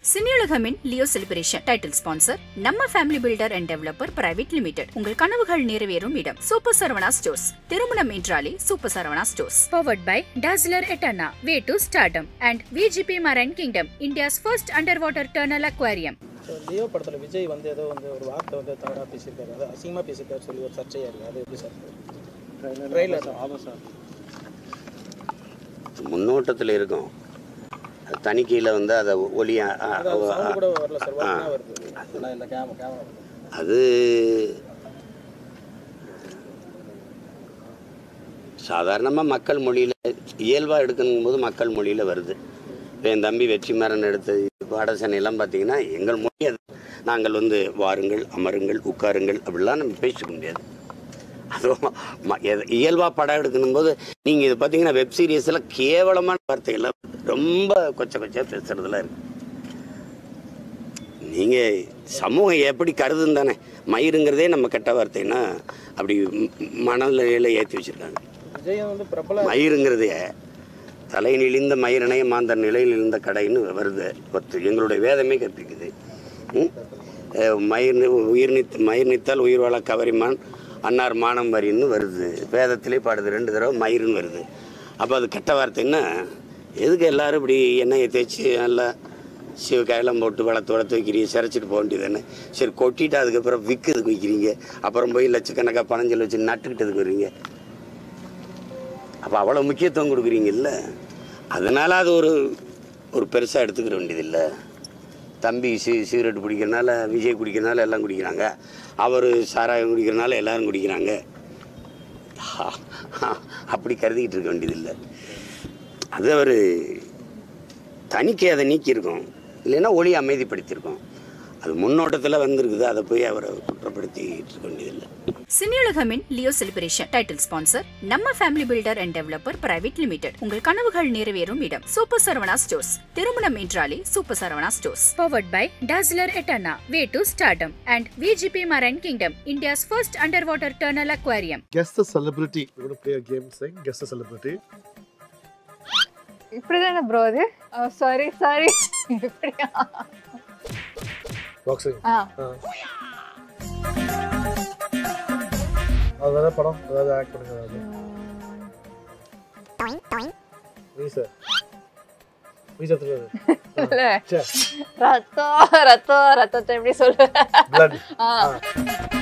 சினியுலகமின் Leo celebration title sponsor நம்ம family builder and developer private limited உங்கள் கனவுகள் நிறைவேறும் இடம் சூப்பர் சரவணா ஸ்டோர்ஸ் திருமணம் என்றாலே super Saravana stores powered by Dazzler எட்டனா way to stardom and VGP Marine Kingdom India's first underwater tunnel aquarium so Leo படத்தில் விஜய் வந்து ஏதோ வந்து ஒரு வார்த்தை வந்து தவறாக பேசியிருக்காரு அது அசிங்கமாக பேசியிருக்காரு சொல்லி ஒரு சர்ச்சையாக இருக்குது அது எப்படி சார் ட்ரெயிலர் ஆமாம் சார் முன்னோட்டத்தில் இருக்கும் அது தணிக்கையில் வந்து அதை ஒலி அ- அ- அது சவுண்டு கூட வரல சார் ஆ. வார்த்தையாக வருது ஆனால் இந்த கேமரா கேமரா அது சாதாரணமாக மக்கள் மொழியில் இயல்பாக எடுக்கணும் போது மக்கள் மொழியில் வருது இப்போ என் தம்பி வெற்றிமாறன் எடுத்த பாடசனையெல்லாம் பார்த்தீங்கன்னா எங்கள் மொழி அது நாங்கள் வந்து வாருங்கள் அமருங்கள் உட்காருங்கள் அப்படிலாம் நம்ம பேசிக்க முடியாது அதுவும் ம- எத- இயல்பா படம் எடுக்கணும் போது நீங்கள் இது பார்த்தீங்கன்னா வெப் சீரிஸில் கேவலமான வார்த்தைகள்லாம் ரொம்ப கொச்ச கொச்சா பேசுறதுலாம் இருக்கு நீங்கள் சமூகம் எப்படி கருதுன்னு தானே மயிருங்கிறதே நம்ம கெட்ட வார்த்தைன்னா அப்படி ம்- மனநிலையில் ஏற்றி வச்சுருக்காங்க விஜய் வந்து பிரபல மயிருங்கிறதே தலை நிலிந்த மயிரனை மாந்தர் நிலையில் இருந்த கடைன்னு வருது ஒத்து எங்களுடைய வேதமே கற்பிக்குது ம்? அஹ் மயிர் நி- உயிர் நித் மயிர் நித்தால் உயிர் வாழ கவரிமான் அன்னார் மானம் வரின்னு வருது வேதத்திலே பாடுது ரெண்டு தடவை மயிருன்னு வருது அப்போ அது கெட்ட வார்த்தைன்னா எதுக்கு எல்லாரும் இப்படி எண்ணெயை தேய்ச்சி நல்லா சிவக்காயெல்லாம் போட்டு வளர்த்து வளர்த்து வைக்கிறீங்க சிரைச்சிட்டு போக வேண்டியதானே சரி கொட்டிட்டு அதுக்கப்புறம் விற்கிறதுக்கு வைக்கிறீங்க அப்புறம் போய் லட்சக்கணக்காக பணஞ்சல் வச்சு நட்டுக்கிட்டதுக்கு வர்றீங்க அப்போ அவ்வளோ முக்கியத்துவம் கொடுக்குறீங்கல்ல அதனால் அது ஒரு ஒரு பெருசாக எடுத்துக்கிற வேண்டியதில்லை தம்பி சி சிகரெட் குடிக்கிறனால விஜய் குடிக்கிறனால எல்லாம் குடிக்கிறாங்க அவர் சாராயம் குடிக்கிறனால எல்லாரும் குடிக்கிறாங்க அப்படி கருதிக்கிட்டு இருக்க வேண்டியதில்லை அது அவர் தணிக்கை அதை நீக்கியிருக்கோம் இல்லைன்னா ஒளி அமைதிப்படுத்தியிருக்கோம் அது முன்னோட்டத்தில் வந்திருக்குது அதை போய் அவரை குற்றப்படுத்திட்டு இருக்க வேண்டியதில்லை சினியுலகமின் லியோ செலிப்ரேஷன் டைட்டில் ஸ்பான்சர் நம்ம family builder and developer private limited உங்கள் கனவுகள் நிறைவேறும் இடம் சூப்பர் சரவணா ஸ்டோர்ஸ் திருமணம் என்றாலே super Saravana stores powered by Dazzler எட்டனா way to stardom and VGP Marine Kingdom India's first underwater tunnel aquarium Guess the celebrity. We're going to play a game saying guess the celebrity. இப்படிதானே bro அது sorry sorry இப்படியா Boxing. ஆ அதாவது படம் அதாவது act பண்ணுங்க அதாவது மீச மீச தெரியாது இல்ல சே ரத்தம் ரத்தம் ரத்தத்தை எப்படி சொல்லு பிளட் ஆ